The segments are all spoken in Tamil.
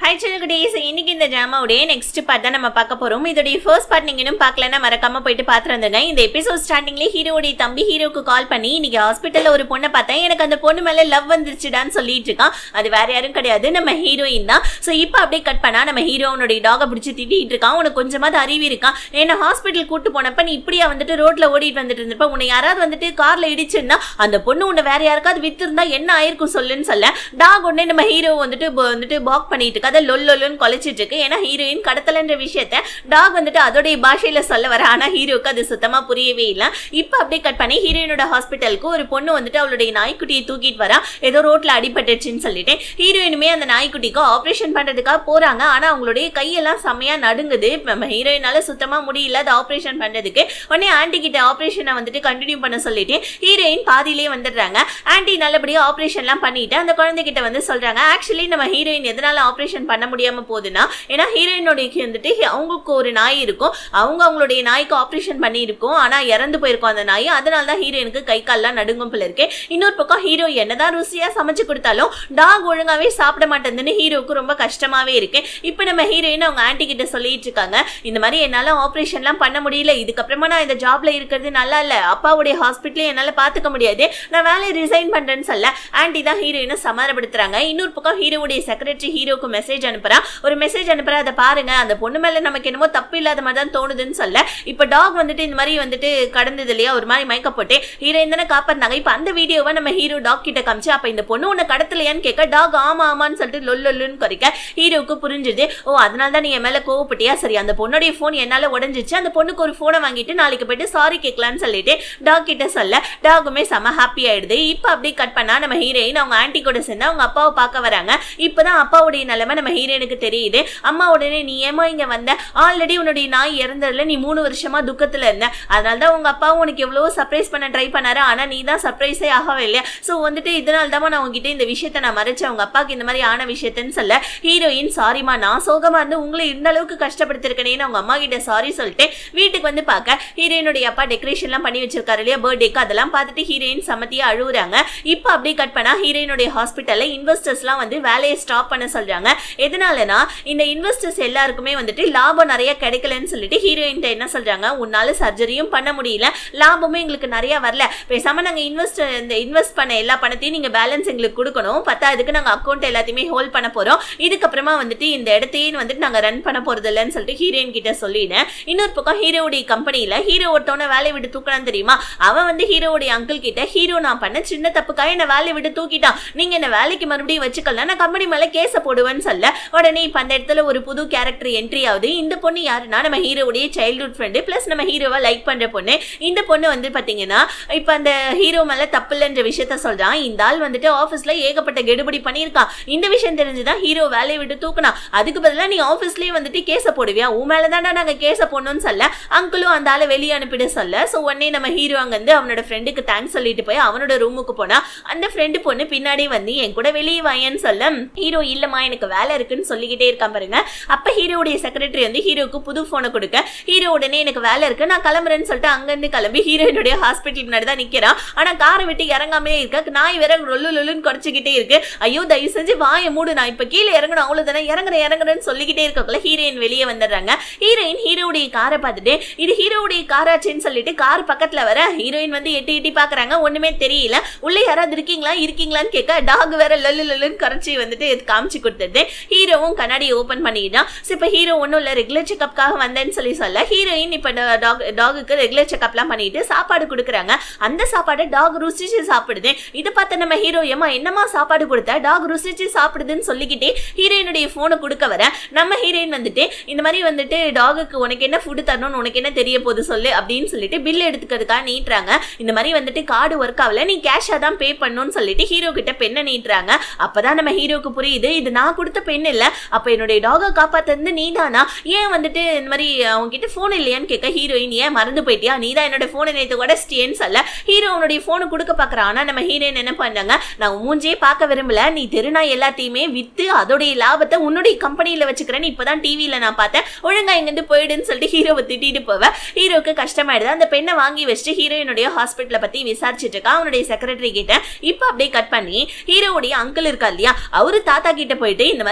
ஹை சில்குடீஸ் இன்னைக்கு இந்த ஜாமாவுடைய நெக்ஸ்ட் பார்ட் தான் நம்ம பார்க்க போறோம் இதோடைய ஃபர்ஸ்ட் பார்ட் நீங்க இன்னும் பார்க்கலன்னா மறக்காம போயிட்டு பார்த்துட்டு வந்துங்க இந்த எபிசோட் ஸ்டார்டிங்லேயே ஹீரோடைய தம்பி ஹீரோக்கு கால் பண்ணி இன்னைக்கு ஹாஸ்பிட்டல்ல ஒரு பொண்ணை பார்த்தேன் எனக்கு அந்த பொண்ணு மேல லவ் வந்துருச்சுடான்னு சொல்லிட்டு இருக்கான் அது வேற யாரும் கிடையாது நம்ம ஹீரோயின் தான் ஸோ இப்போ அப்படியே கட் பண்ணா நம்ம ஹீரோனுடைய டாகை பிடிச்சி திட்டிட்டு இருக்கான் உனக்கு கொஞ்சமாவது அறிவு இருக்கான் ஏன்னா ஹாஸ்பிட்டல் கூட்டு போனப்ப நீ இப்படியா வந்துட்டு ரோட்ல ஓடிட்டு வந்துட்டு இருந்தப்ப உன்னை யாராவது வந்துட்டு கார்ல இடிச்சுன்னா அந்த பொண்ணு உன்னை வேற யாருக்காவது வித்திருந்தா என்ன ஆயிருக்கும் சொல்லுன்னு சொல்ல டாக் உடனே நம்ம ஹீரோ வந்துட்டு ப- வந்துட்டு பாக் பண்ணிட்டு இருக்கு அதை லொல் லொல்லுன்னு கொலைச்சிட்டு இருக்கு ஏன்னா ஹீரோயின் கடத்தலன்ற விஷயத்த டாக் வந்துட்டு அதோடைய பாஷையில சொல்ல வர ஆனா ஹீரோக்கு அது சுத்தமா புரியவே இல்லை இப்போ அப்படியே கட் பண்ணி ஹீரோயினோட ஹாஸ்பிட்டலுக்கு ஒரு பொண்ணு வந்துட்டு அவளுடைய நாய்க்குட்டியை தூக்கிட்டு வரா ஏதோ ரோட்ல அடிபட்டுச்சுன்னு சொல்லிட்டு ஹீரோயினுமே அந்த நாய்க்குட்டிக்கு ஆப்ரேஷன் பண்றதுக்காக போறாங்க ஆனா அவங்களுடைய கையெல்லாம் செம்மையா நடுங்குது நம்ம ஹீரோயினால சுத்தமா முடியல அது ஆப்ரேஷன் பண்றதுக்கு உடனே ஆன்டி கிட்ட ஆப்ரேஷனை வந்துட்டு கண்டினியூ பண்ண சொல்லிட்டு ஹீரோயின் பாதியிலே வந்துடுறாங்க ஆன்டி நல்லபடியா ஆப்ரேஷன்லாம் பண்ணிட்டு அந்த குழந்தைகிட்ட வந்து சொல்றாங்க ஆக்சுவலி நம்ம ஹீரோயின் எதனால ஆப்ரேஷன் பண்ண முடியாம போகுதுன்னா ஏன்னா ஹீரோயினோட வந்துட்டு ஹி- அவங்களுக்கு ஒரு நாய் இருக்கும் அவங்க அவங்களுடைய நாய்க்கு ஆப்ரேஷன் பண்ணியிருக்கோம் ஆனா இறந்து போயிருக்கும் அந்த நாய் அதனால தான் ஹீரோயினுக்கு கை கால்லாம் நடுங்கும் போல இருக்கு இன்னொரு பக்கம் ஹீரோ என்னதான் ருசியா சமைச்சு கொடுத்தாலும் டாக் ஒழுங்காவே சாப்பிட மாட்டேங்குதுன்னு ஹீரோவுக்கு ரொம்ப கஷ்டமாவே இருக்கு இப்போ நம்ம ஹீரோயின் அவங்க ஆன்டி கிட்ட சொல்லிட்டு இருக்காங்க இந்த மாதிரி என்னால ஆப்ரேஷன்லாம் பண்ண முடியல இதுக்கப்புறமா நான் இந்த ஜாப்ல இருக்கிறது நல்லா இல்ல அப்பாவுடைய ஹாஸ்பிட்டலையும் என்னால பாத்துக்க முடியாது நான் வேலையை ரிசைன் பண்றேன்னு சொல்ல ஆன்டி தான் ஹீரோயினை சமாதானப்படுத்துறாங்க இன்னொரு பக்கம் ஹீரோவுடைய செக்ரட்டரி ஹீரோக்கு மெசேஜ் அனுப்புறா ஒரு மெசேஜ் அனுப்புறா அதை பாருங்க அந்த பொண்ணு மேல நமக்கு என்னமோ தப்பு இல்லாத மாதிரி தான் தோணுதுன்னு சொல்ல இப்ப டாக் வந்துட்டு இந்த மாதிரி வந்துட்டு கடந்தது இல்லையா ஒரு மாதிரி மயக்க போட்டு ஹீரோயின் தானே காப்பாத்தினாங்க இப்ப அந்த வீடியோவை நம்ம ஹீரோ டாக் கிட்ட காமிச்சு அப்ப இந்த பொண்ணு உன்னை கடத்தலையான்னு கேட்க டாக் ஆமா ஆமான்னு சொல்லிட்டு லொல்லொல்லுன்னு குறைக்க ஹீரோவுக்கு புரிஞ்சுது ஓ அதனால தான் நீ என் மேல கோவப்பட்டியா சரி அந்த பொண்ணுடைய ஃபோன் என்னால உடஞ்சிச்சு அந்த பொண்ணுக்கு ஒரு ஃபோனை வாங்கிட்டு நாளைக்கு போயிட்டு சாரி கேட்கலான்னு சொல்லிட்டு டாக் கிட்ட சொல்ல டாகுமே செம ஹாப்பி ஆயிடுது இப்போ அப்படியே கட் பண்ணா நம்ம ஹீரோயின் அவங்க ஆன்ட்டி கூட சேர்ந்து அவங்க அப்பாவை பார்க்க வராங்க இப்பதான் அப்பாவுடைய நிலைமை நம்ம ஹீரோயினுக்கு தெரியுது அம்மா உடனே நீ ஏமா இங்க வந்த ஆல்ரெடி உன்னுடைய நாய் இறந்ததுல நீ மூணு வருஷமா துக்கத்துல இருந்த அதனால தான் உங்க அப்பாவும் உனக்கு எவ்வளவோ சர்ப்ரைஸ் பண்ண ட்ரை பண்ணாரு ஆனா நீ தான் சர்ப்ரைஸே ஆகவே இல்லையா ஸோ வந்துட்டு இதனால தான் நான் உங்ககிட்ட இந்த விஷயத்த நான் மறைச்சேன் உங்க அப்பாவுக்கு இந்த மாதிரி ஆன விஷயத்தன்னு சொல்ல ஹீரோயின் சாரிமா நான் சோகமா இருந்து உங்களை இந்த அளவுக்கு கஷ்டப்படுத்திருக்கேனேன்னு அவங்க அம்மா கிட்ட சாரி சொல்லிட்டு வீட்டுக்கு வந்து பார்க்க ஹீரோயினுடைய அப்பா டெக்கரேஷன்லாம் பண்ணி வச்சிருக்காரு இல்லையா பர்த்டேக்கு அதெல்லாம் பார்த்துட்டு ஹீரோயின் சமத்தியா அழுகுறாங்க இப்போ அப்படியே கட் பண்ணா ஹீரோயினுடைய ஹாஸ்பிட்டல்ல இன்வெஸ்டர்ஸ்லாம் வந்து வேலையை ஸ்டாப் பண்ண சொல்றாங்க எதனாலனா இந்த இன்வெஸ்டர்ஸ் எல்லாருக்குமே வந்துட்டு லாபம் நிறைய கிடைக்கலன்னு சொல்லிட்டு ஹீரோயின் என்ன சொல்றாங்க உன்னால சர்ஜரியும் பண்ண முடியல லாபமும் எங்களுக்கு நிறைய வரல பேசாம நாங்க இன்வெஸ்ட் இந்த இன்வெஸ்ட் பண்ண எல்லா பணத்தையும் நீங்க பேலன்ஸ் எங்களுக்கு கொடுக்கணும் பத்தாவதுக்கு நாங்க அக்கௌண்ட் எல்லாத்தையுமே ஹோல்ட் பண்ண போறோம் இதுக்கப்புறமா வந்துட்டு இந்த இடத்தையும் வந்துட்டு நாங்க ரன் பண்ண போறது இல்லைன்னு சொல்லிட்டு ஹீரோயின் கிட்ட சொல்லினேன் இன்னொரு பக்கம் ஹீரோவுடைய கம்பெனில ஹீரோ ஒருத்தவன வேலையை விட்டு தூக்கினான்னு தெரியுமா அவன் வந்து ஹீரோவுடைய அங்கிள் கிட்ட ஹீரோ நான் பண்ண சின்ன தப்புக்காக என்ன வேலையை விட்டு தூக்கிட்டான் நீங்க என்ன வேலைக்கு மறுபடியும் வச்சுக்கலாம் நான் கம்பெனி மேல கேஸ போடுவேன்னு சொல்ல உடனே இப்ப அந்த இடத்துல ஒரு புது கேரக்டர் என்ட்ரி ஆகுது இந்த பொண்ணு யாருன்னா நம்ம ஹீரோவுடைய சைல்ட்ஹுட் ஃப்ரெண்டு பிளஸ் நம்ம ஹீரோவை லைக் பண்ற பொண்ணு இந்த பொண்ணு வந்து பாத்தீங்கன்னா இப்ப அந்த ஹீரோ மேல தப்பு இல்லைன்ற விஷயத்த சொல்றான் இந்த ஆள் வந்துட்டு ஆபீஸ்ல ஏகப்பட்ட கெடுபிடி பண்ணியிருக்கான் இந்த விஷயம் தெரிஞ்சுதான் ஹீரோ வேலையை விட்டு தூக்குனா அதுக்கு பதிலா நீ ஆபீஸ்லயே வந்துட்டு கேஸ போடுவியா உன் மேலதான்டா நாங்க கேஸ போடணும்னு சொல்ல அங்கிளும் அந்த ஆளை வெளியே அனுப்பிட சொல்ல ஸோ உடனே நம்ம ஹீரோ அங்க வந்து அவனோட ஃப்ரெண்டுக்கு தேங்க்ஸ் சொல்லிட்டு போய் அவனோட ரூமுக்கு போனா அந்த ஃப்ரெண்டு பொண்ணு பின்னாடி வந்து என் கூட வெளியே வாயேன்னு சொல்ல ஹீரோ இல்லம்மா எனக்கு வேலை இருக்குன்னு சொல்லிக்கிட்டே இருக்கான் பாருங்க அப்ப ஹீரோவுடைய செக்ரட்டரி வந்து ஹீரோக்கு புது போனை கொடுக்க ஹீரோ உடனே எனக்கு வேலை இருக்கு நான் கிளம்புறேன்னு சொல்லிட்டு அங்கிருந்து கிளம்பி ஹீரோயினுடைய ஹாஸ்பிட்டல் முன்னாடி தான் நிக்கிறான் ஆனா காரை விட்டு இறங்காமே இருக்க நாய் வேற லொல்லு லொல்லுன்னு குறைச்சிக்கிட்டே இருக்கு ஐயோ தயவு செஞ்சு வாயை மூடு நான் இப்ப கீழே இறங்கணும் அவ்வளவுதானே இறங்குறேன் இறங்குறேன்னு சொல்லிக்கிட்டே இருக்கக்குள்ள ஹீரோயின் வெளியே வந்துடுறாங்க ஹீரோயின் ஹீரோவுடைய காரை பார்த்துட்டு இது ஹீரோவுடைய காராச்சுன்னு சொல்லிட்டு கார் பக்கத்துல வர ஹீரோயின் வந்து எட்டி எட்டி பாக்குறாங்க ஒண்ணுமே தெரியல உள்ள யாராவது இருக்கீங்களா இருக்கீங்களான்னு கேட்க டாக் வேற லொல்லு லொல்லுன்னு கரைச்சி வந்துட்டு இது காமிச்சு கொடுத்தது ஹீரோவும் கண்ணாடியை ஓபன் பண்ணிட்டான் ஸோ இப்போ ஹீரோ ஒன்றும் இல்லை ரெகுலர் செக்கப்காக வந்தேன்னு சொல்லி சொல்ல ஹீரோயின் இப்போ டாக் டாகுக்கு ரெகுலர் செக்கப்லாம் பண்ணிட்டு சாப்பாடு கொடுக்குறாங்க அந்த சாப்பாடை டாக் ருசிச்சு சாப்பிடுது இதை பார்த்த நம்ம ஹீரோ ஏமா என்னமா சாப்பாடு கொடுத்த டாக் ருசிச்சு சாப்பிடுதுன்னு சொல்லிக்கிட்டே ஹீரோயினுடைய ஃபோனை கொடுக்க வர நம்ம ஹீரோயின் வந்துட்டு இந்த மாதிரி வந்துட்டு டாகுக்கு உனக்கு என்ன ஃபுட்டு தரணும்னு உனக்கு என்ன தெரிய போகுது சொல்லு அப்படின்னு சொல்லிட்டு பில் எடுத்துக்கிறதுக்காக நீட்டுறாங்க இந்த மாதிரி வந்துட்டு கார்டு ஒர்க் ஆகல நீ கேஷாக தான் பே பண்ணணும்னு சொல்லிட்டு ஹீரோ கிட்ட பெண்ணை நீட்டுறாங்க அப்பதான் நம்ம ஹீரோக்கு புரியுது இது நான் கொடுத்த பெண் இல்ல அப்ப என்னுடைய டாகை காப்பாத்துறது நீதானா ஏன் வந்துட்டு இந்த மாதிரி அவங்க கிட்ட போன் இல்லையான்னு கேட்க ஹீரோயின் ஏன் மறந்து போயிட்டியா நீ தான் என்னோட போனை நேற்று உடச்சிட்டியேன்னு சொல்ல ஹீரோ உன்னுடைய போனை கொடுக்க பாக்குறான் ஆனா நம்ம ஹீரோயின் என்ன பண்ணாங்க நான் உன் மூஞ்சியே பார்க்க விரும்பல நீ தெருநாய் எல்லாத்தையுமே வித்து அதோடைய லாபத்தை உன்னுடைய கம்பெனியில வச்சுக்கிறேன்னு இப்பதான் டிவியில நான் பார்த்தேன் ஒழுங்கா இங்கிருந்து போயிடுன்னு சொல்லிட்டு ஹீரோவை திட்டிட்டு போவேன் ஹீரோக்கு கஷ்டமாயிடுது அந்த பெண்ணை வாங்கி வச்சுட்டு ஹீரோயினுடைய ஹாஸ்பிட்டலை பத்தி விசாரிச்சுட்டு இருக்கா அவனுடைய செக்ரட்டரி கிட்ட இப்போ அப்படியே கட் பண்ணி ஹீரோவுடைய அங்கிள் இருக்கா இல்லையா அவரு தாத்தா கிட்ட போயிட்டு இந்த மாதிரி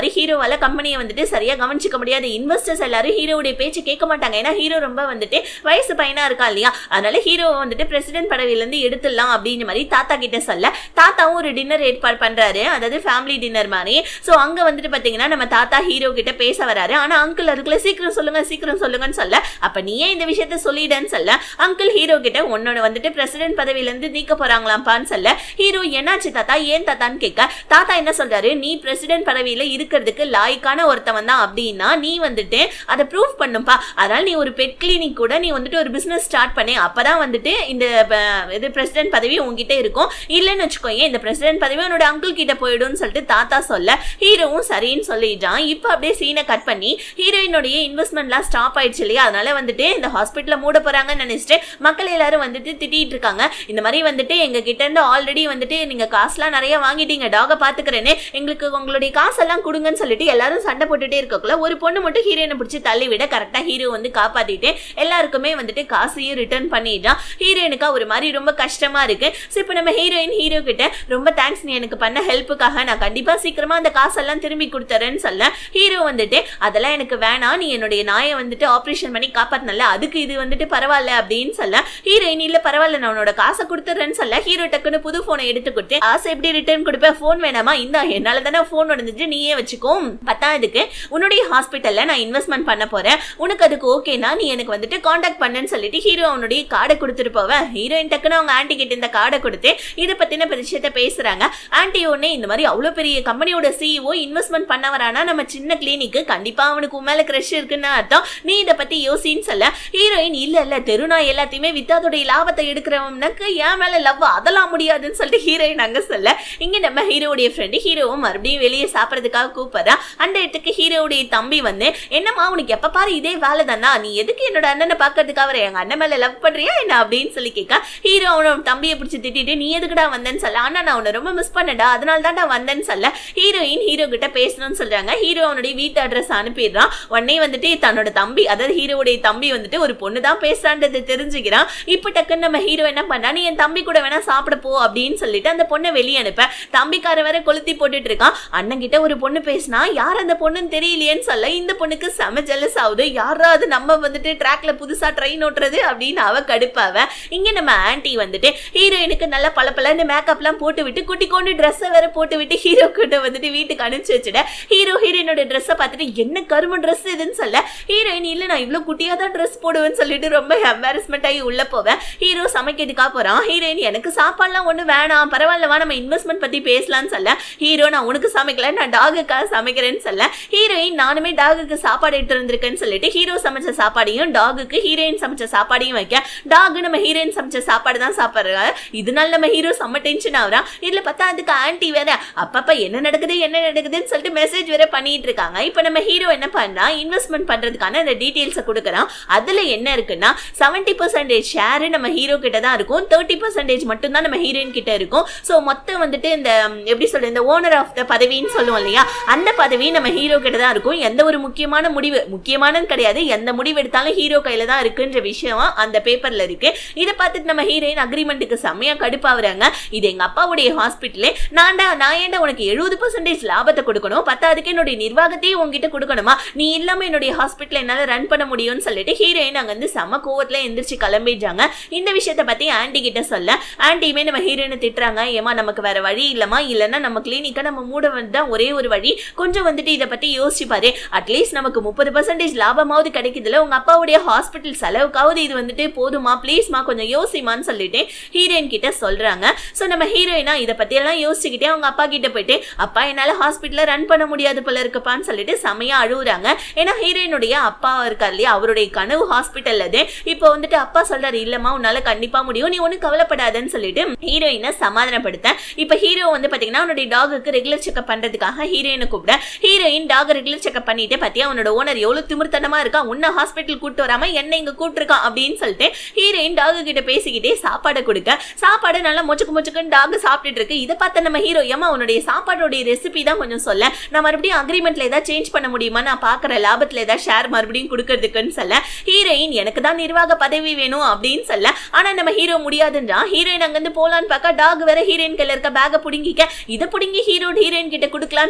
மாதிரி ஹீரோவால கம்பெனியை வந்துட்டு சரியா கவனிச்சுக்க முடியாது இன்வெஸ்டர்ஸ் எல்லாரும் ஹீரோவுடைய பேச்சு கேட்க மாட்டாங்க ஏன்னா ஹீரோ ரொம்ப வந்துட்டு வயசு பையனா இருக்கா இல்லையா அதனால ஹீரோ வந்துட்டு பிரசிடென்ட் பதவியில இருந்து எடுத்துடலாம் அப்படின்ற மாதிரி தாத்தா கிட்ட சொல்ல தாத்தாவும் ஒரு டின்னர் ஏற்பாடு பண்றாரு அதாவது ஃபேமிலி டின்னர் மாதிரி சோ அங்க வந்துட்டு பாத்தீங்கன்னா நம்ம தாத்தா ஹீரோ கிட்ட பேச வராரு ஆனா அங்கிள் அதுக்குள்ள சீக்கிரம் சொல்லுங்க சீக்கிரம் சொல்லுங்கன்னு சொல்ல அப்ப நீயே இந்த விஷயத்த சொல்லிடன்னு சொல்ல அங்கிள் ஹீரோ கிட்ட உன்னோட வந்துட்டு பிரசிடென்ட் பதவியில இருந்து நீக்க போறாங்களாம்ப்பான்னு சொல்ல ஹீரோ என்னாச்சு தாத்தா ஏன் தாத்தான்னு கேட்க தாத்தா என்ன சொல்றாரு நீ பிரசிடென்ட் பதவியில இருக்கிறதுக்கு லாய்க்கான ஒருத்தவன் தான் அப்படின்னா நீ வந்துட்டு அதை ப்ரூவ் பண்ணும்பா அதனால நீ ஒரு பெட் கிளினிக் கூட நீ வந்துட்டு ஒரு பிசினஸ் ஸ்டார்ட் பண்ணி அப்பதான் வந்துட்டு இந்த ப- இது பிரசிடென்ட் பதவி உங்ககிட்ட இருக்கும் இல்லைன்னு வச்சுக்கோங்க இந்த பிரசிடென்ட் பதவி உன்னோட அங்கிள் கிட்ட போயிடும்னு சொல்லிட்டு தாத்தா சொல்ல ஹீரோவும் சரின்னு சொல்லிட்டான் இப்போ அப்படியே சீனை கட் பண்ணி ஹீரோயினுடைய இன்வெஸ்ட்மெண்ட்லாம் ஸ்டாப் ஆயிடுச்சு இல்லையா அதனால வந்துட்டு இந்த ஹாஸ்பிட்டலை மூட போறாங்கன்னு நினைச்சிட்டு மக்கள் எல்லாரும் வந்துட்டு திட்டிட்டு இருக்காங்க இந்த மாதிரி வந்துட்டு எங்க கிட்ட இருந்து ஆல்ரெடி வந்துட்டு நீங்க காசுலாம் நிறைய வாங்கிட்டீங்க டாக பாத்துக்கிறேன்னு எங்களுக்கு உங்களுடைய காசெல்லாம் கொடுங்கன்னு சொல்லிட்டு எல்லாரும் சண்டை போட்டுட்டே இருக்கக்குள்ள ஒரு பொண்ணு மட்டும் ஹீரோயினை பிடிச்சி தள்ளி விட கரெக்டா ஹீரோ வந்து காப்பாத்திட்டு எல்லாருக்குமே வந்துட்டு காசையும் ரிட்டர்ன் பண்ணிடுறான் ஹீரோயினுக்கா ஒரு மாதிரி ரொம்ப கஷ்டமா இருக்கு ஸோ இப்போ நம்ம ஹீரோயின் ஹீரோ கிட்ட ரொம்ப தேங்க்ஸ் நீ எனக்கு பண்ண ஹெல்ப்புக்காக நான் கண்டிப்பா சீக்கிரமா அந்த காசெல்லாம் திரும்பி கொடுத்துறேன்னு சொல்ல ஹீரோ வந்துட்டு அதெல்லாம் எனக்கு வேணாம் நீ என்னுடைய நாயை வந்துட்டு ஆப்ரேஷன் பண்ணி காப்பாத்தினல அதுக்கு இது வந்துட்டு பரவாயில்ல அப்படின்னு சொல்ல ஹீரோயின் இல்ல பரவாயில்ல நான் உன்னோட காசை கொடுத்துறேன்னு சொல்ல ஹீரோ டக்குன்னு புது போனை எடுத்து கொடுத்து காசை எப்படி ரிட்டர்ன் கொடுப்பேன் ஃபோன் வேணாமா இந்தா என்னால தானே ஃபோன் உடஞ்சிட்டு நீயே வச்சுக்கோ பத்தாவதுக்கு உன்னுடைய ஹாஸ்பிட்டல்ல நான் இன்வெஸ்ட்மெண்ட் பண்ண போறேன் உனக்கு அதுக்கு ஓகேனா நீ எனக்கு வந்துட்டு காண்டாக்ட் பண்ணுன்னு சொல்லிட்டு ஹீரோ அவனுடைய கார்டை கொடுத்துட்டு போவேன் ஹீரோயின் டக்குன்னு அவங்க ஆன்டி கிட்ட இந்த கார்டை கொடுத்து இதை பத்தின விஷயத்த பேசுறாங்க ஆன்டி உடனே இந்த மாதிரி அவ்வளவு பெரிய கம்பெனியோட சிஇஓ இன்வெஸ்ட்மெண்ட் பண்ண வரானா நம்ம சின்ன கிளினிக்கு கண்டிப்பா அவனுக்கு உன் மேல கிரஷ் இருக்குன்னு அர்த்தம் நீ இதை பத்தி யோசின்னு சொல்ல ஹீரோயின் இல்ல இல்ல தெருநாய் எல்லாத்தையுமே வித்து அதோடைய லாபத்தை எடுக்கிறவனுக்கு என் மேல லவ் அதெல்லாம் முடியாதுன்னு சொல்லிட்டு ஹீரோயின் அங்க சொல்ல இங்க நம்ம ஹீரோவுடைய ஃப்ரெண்டு ஹீரோவும் மறுபடியும் வெளியே சாப்பிடறதுக்காக கூப்பிடுறா அந்த இடத்துக்கு ஹீரோவுடைய தம்பி வந்து என்னம்மா உனக்கு எப்ப பாரு இதே வேலை தானா நீ எதுக்கு என்னோட அண்ணனை பாக்கிறதுக்காக வர எங்க அண்ணன் மேல லவ் பண்றியா என்ன அப்படின்னு சொல்லி கேட்க ஹீரோ அவனோட தம்பியை பிடிச்சி திட்டிட்டு நீ எதுக்குடா வந்தேன்னு சொல்ல அண்ணா நான் உன்னை ரொம்ப மிஸ் பண்ணடா அதனால தான்டா வந்தேன்னு சொல்ல ஹீரோயின் ஹீரோ கிட்ட பேசணும்னு சொல்றாங்க ஹீரோ அவனுடைய வீட்டு அட்ரஸ் அனுப்பிடுறான் உடனே வந்துட்டு தன்னோட தம்பி அதாவது ஹீரோவுடைய தம்பி வந்துட்டு ஒரு பொண்ணு தான் பேசுறான்றது தெரிஞ்சுக்கிறான் இப்போ டக்குன்னு நம்ம ஹீரோ என்ன பண்ணா நீ என் தம்பி கூட வேணா சாப்பிட போ அப்படின்னு சொல்லிட்டு அந்த பொண்ணை வெளியே அனுப்ப தம்பிக்கார வேற கொளுத்தி போட்டுட்டு இருக்கான் அண்ணன் கிட்ட ஒரு பொண்ணு பேசினா யார் அந்த பொண்ணுன்னு தெரியலையேன்னு சொல்ல இந்த பொண்ணுக்கு செம ஜெலஸ் ஆகுது யாராவது நம்ம வந்துட்டு ட்ராக்ல புதுசா ட்ரெயின் ஓட்டுறது அப்படின்னு அவ கடுப்பாவ இங்க நம்ம ஆன்ட்டி வந்துட்டு ஹீரோயினுக்கு நல்ல பல பலன்னு மேக்கப்லாம் போட்டு விட்டு குட்டி கொண்டு ட்ரெஸ்ஸை வேற போட்டு விட்டு ஹீரோ கிட்ட வந்துட்டு வீட்டுக்கு அனுப்பிச்சு வச்சுட ஹீரோ ஹீரோயினோட ட்ரெஸ்ஸை பார்த்துட்டு என்ன கரும ட்ரெஸ் இதுன்னு சொல்ல ஹீரோயின் இல்ல நான் இவ்வளவு குட்டியா தான் ட்ரெஸ் போடுவேன்னு சொல்லிட்டு ரொம்ப எம்பாரஸ்மெண்ட் ஆகி உள்ள போவேன் ஹீரோ சமைக்கிறதுக்காக போறான் ஹீரோயின் எனக்கு சாப்பாடுலாம் ஒண்ணு வேணாம் பரவாயில்லவா நம்ம இன்வெஸ்ட்மெண்ட் பத்தி பேசலாம்னு சொல்ல ஹீரோ நான் உனக்கு சமைக்கல நான் டாகுக்காக சமைக்கிறேன்னு சொல்ல ஹீரோயின் நானுமே டாகுக்கு சாப்பாடு எடுத்து வந்திருக்கேன்னு சொல்லிட்டு ஹீரோ சமைச்ச சாப்பாடையும் டாகுக்கு ஹீரோயின் சமைச்ச சாப்பாடையும் வைக்க டாகு நம்ம ஹீரோயின் சமைச்ச சாப்பாடு தான் சாப்பிடுறாங்க இதனால நம்ம ஹீரோ செம்ம டென்ஷன் ஆகுறான் இதுல பார்த்தா அதுக்கு ஆன்ட்டி வேற அப்பப்ப என்ன நடக்குது என்ன நடக்குதுன்னு சொல்லிட்டு மெசேஜ் வேற பண்ணிட்டு இருக்காங்க இப்போ நம்ம ஹீரோ என்ன பண்ணா இன்வெஸ்ட்மெண்ட் பண்றதுக்கான அந்த டீடைல்ஸை கொடுக்குறான் அதுல என்ன இருக்குன்னா செவன்டி பர்சன்டேஜ் ஷேர் நம்ம ஹீரோ கிட்ட தான் இருக்கும் தேர்ட்டி பர்சன்டேஜ் மட்டும் தான் நம்ம ஹீரோயின் கிட்ட இருக்கும் ஸோ மொத்தம் வந்துட்டு இந்த ம், எப்படி சொல்றது இந்த ஓனர் ஆஃப் த பதவின்னு சொல்லுவோம் இல்லையா அந்த பதவி நம்ம ஹீரோ கிட்ட தான் இருக்கும் எந்த ஒரு முக்கியமான முடிவு முக்கியமானது கிடையாது எந்த முடிவு எடுத்தாலும் ஹீரோ கையில தான் இருக்குன்ற விஷயம் அந்த பேப்பர்ல இருக்கு இதை பார்த்துட்டு நம்ம ஹீரோயின் அக்ரிமெண்ட்டுக்கு செம்மையா கடுப்பாவுறாங்க இது எங்க அப்பாவுடைய ஹாஸ்பிட்டலே நான்டா நான் ஏன்டா உனக்கு எழுபது பர்சன்டேஜ் லாபத்தை கொடுக்கணும் பத்தாவதுக்கு என்னுடைய நிர்வாகத்தையும் உங்ககிட்ட கொடுக்கணுமா நீ இல்லாம என்னுடைய ஹாஸ்பிட்டல் என்னால ரன் பண்ண முடியும்னு சொல்லிட்டு ஹீரோயின் அங்க வந்து செம கோவத்துல எந்திரிச்சு கிளம்பிடுறாங்க இந்த விஷயத்த பத்தி ஆன்டி கிட்ட சொல்ல ஆன்டியுமே நம்ம ஹீரோயினை திட்டுறாங்க ஏமா நமக்கு வேற வழி இல்லமா இல்லைன்னா நம்ம கிளினிக்கை நம்ம மூட வந்து தான் ஒரே ஒரு வழி கொஞ்சம் வந்துட்டு இதை பத்தி யோசிச்சு பாரு அட்லீஸ்ட் நமக்கு முப்பது பர்சன்டேஜ் லாபமாவது கிடைக்குதுல உங்க அப்பாவுடைய ஹாஸ்பிட்டல் செலவுக்காவது இது வந்துட்டு போதுமா ப்ளீஸ்மா கொஞ்சம் யோசிமான்னு சொல்லிட்டு ஹீரோயின் கிட்ட சொல்றாங்க ஸோ நம்ம ஹீரோயினா இதை பத்தி எல்லாம் யோசிச்சுக்கிட்டே அவங்க அப்பா கிட்ட போயிட்டு அப்பா என்னால ஹாஸ்பிட்டல ரன் பண்ண முடியாது போல இருக்குப்பான்னு சொல்லிட்டு செமையா அழுகுறாங்க ஏன்னா ஹீரோயினுடைய அப்பா இருக்கார் இல்லையா அவருடைய கனவு ஹாஸ்பிட்டல் அது இப்போ வந்துட்டு அப்பா சொல்றாரு இல்லம்மா உன்னால கண்டிப்பா முடியும் நீ ஒன்றும் கவலைப்படாதன்னு சொல்லிட்டு ஹீரோயினை சமாதானப்படுத்த இப்போ ஹீரோ வந்து பாத்தீங்கன்னா அவனுடைய டாகுக்கு ரெகுலர் செக்அப் பண்றதுக்காக ஹீரோயினை கூப்பிட ஹீரோயின் டாக் ரெகுலர் செக்அப் பண்ணிட்டு பாத்தியா அவனோட ஓனர் எவ்வளவு திமிர்த்தனமா இருக்கா உன்ன ஹாஸ்பிட்டல் கூட்டு வராம என்ன இங்க கூப்பிட்டுருக்கான் அப்படின்னு சொல்லிட்டு ஹீரோயின் டாகு கிட்ட பேசிக்கிட்டே சாப்பாடை கொடுக்க சாப்பாடு நல்லா மொச்சுக்கு மொச்சுக்குன்னு டாக் சாப்பிட்டுட்டு இருக்கு இதை பார்த்த நம்ம ஹீரோ ஏமா உன்னுடைய சாப்பாடோடைய ரெசிபி தான் கொஞ்சம் சொல்ல நான் மறுபடியும் அக்ரிமெண்ட்ல ஏதாவது சேஞ்ச் பண்ண முடியுமா நான் பாக்குற லாபத்துல ஏதாவது ஷேர் மறுபடியும் கொடுக்கறதுக்குன்னு சொல்ல ஹீரோயின் எனக்கு தான் நிர்வாக பதவி வேணும் அப்படின்னு சொல்ல ஆனா நம்ம ஹீரோ முடியாதுன்றான் ஹீரோயின் அங்கிருந்து போலான்னு பார்க்க டாக் வேற ஹீரோயின் கையில இருக்க பேக்கை புடுங்கிக்க இதை புடுங்கி ஹீரோ ஹீரோயின் கிட்ட கொடுக்கலான்னு பார்க்க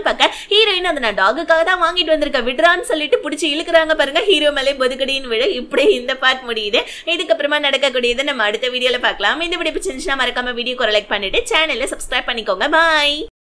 ஹீரோயின் அதை நான் டாகுக்காக தான் வாங்கிட்டு வந்திருக்கேன் விடுறான்னு சொல்லிட்டு பிடிச்சி இழுக்கிறாங்க பாருங்க ஹீரோ மேலே பொதுக்கடின்னு விட இப்படி இந்த பார்ட் முடியுது இதுக்கப்புறமா நடக்கக்கூடியதை நம்ம அடுத்த வீடியோல பார்க்கலாம் இந்த வீடியோ பிடிச்சிருந்துச்சுன்னா மறக்காம வீடியோ லைக் பண்ணிட்டு சேனலை சப்ஸ்கிரைப் பண்ணிக்கோங்க பாய்